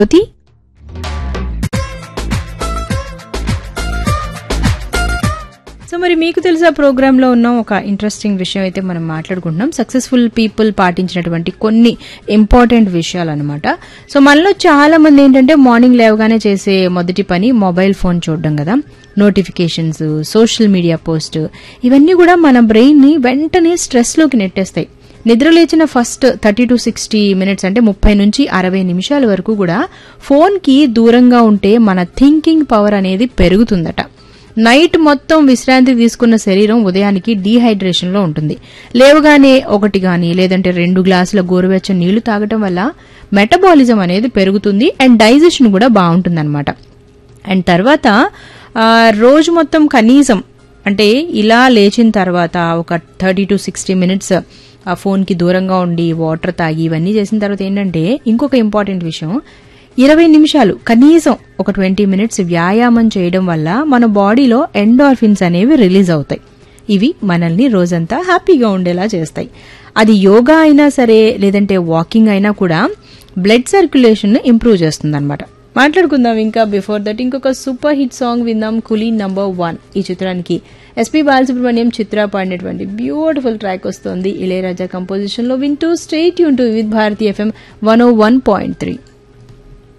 జ్యోతి so మరి మీకు తెలుసా ప్రోగ్రామ్ లో ఉన్న ఒక ఇంట్రెస్టింగ్ విషయం అయితే మనం మాట్లాడుకుంటున్నాం సక్సెస్ఫుల్ పీపుల్ పాటించినటువంటి కొన్ని ఇంపార్టెంట్ విషయాలు అనమాట సో మనలో చాలా మంది ఏంటంటే మార్నింగ్ లేవగానే చేసే మొదటి పని మొబైల్ ఫోన్ చూడడం కదా నోటిఫికేషన్స్ సోషల్ మీడియా పోస్ట్ ఇవన్నీ కూడా మన బ్రెయిన్ ని వెంటనే స్ట్రెస్ లోకి నెట్టేస్తాయి నిద్ర లేచిన first thirty to sixty minutes అంటే ముప్పై నుంచి అరవై నిమిషాల వరకు కూడా ఫోన్ కి దూరంగా ఉంటే మన థింకింగ్ పవర్ అనేది పెరుగుతుందట నైట్ మొత్తం విశ్రాంతి తీసుకున్న శరీరం ఉదయానికి డీహైడ్రేషన్ లో ఉంటుంది లేవగానే ఒకటి గాని లేదంటే రెండు గ్లాసుల గోరువెచ్చని నీళ్లు తాగటం వల్ల మెటబాలిజం అనేది పెరుగుతుంది అండ్ డైజెషన్ కూడా బాగుంటుందన్నమాట అండ్ తర్వాత ఆ, రోజు మొత్తం కనీసం అంటే ఇలా లేచిన తర్వాత ఒక థర్టీ టు సిక్స్టీ మినిట్స్ ఆ ఫోన్కి దూరంగా ఉండి వాటర్ తాగి ఇవన్నీ చేసిన తర్వాత ఏంటంటే ఇంకొక ఇంపార్టెంట్ విషయం ఇరవై నిమిషాలు కనీసం ఒక ట్వంటీ మినిట్స్ వ్యాయామం చేయడం వల్ల మన బాడీలో ఎండార్ఫిన్స్ అనేవి రిలీజ్ అవుతాయి ఇవి మనల్ని రోజంతా హ్యాపీగా ఉండేలా చేస్తాయి అది యోగా అయినా సరే లేదంటే వాకింగ్ అయినా కూడా బ్లడ్ సర్క్యులేషన్ ఇంప్రూవ్ చేస్తుంది అనమాట మాట్లాడుకుందాం ఇంకా బిఫోర్ దట్ ఇంకొక సూపర్ హిట్ సాంగ్ విందాం కులీ నంబర్ వన్ ఈ చిత్రానికి ఎస్పీ బాలసుబ్రహ్మణ్యం చిత్ర పాడినటువంటి బ్యూటిఫుల్ ట్రాక్ వస్తోంది ఇళయరాజా కంపోజిషన్ లో వింటూ స్టేట్ యూన్ to with Bharati FM one o one point three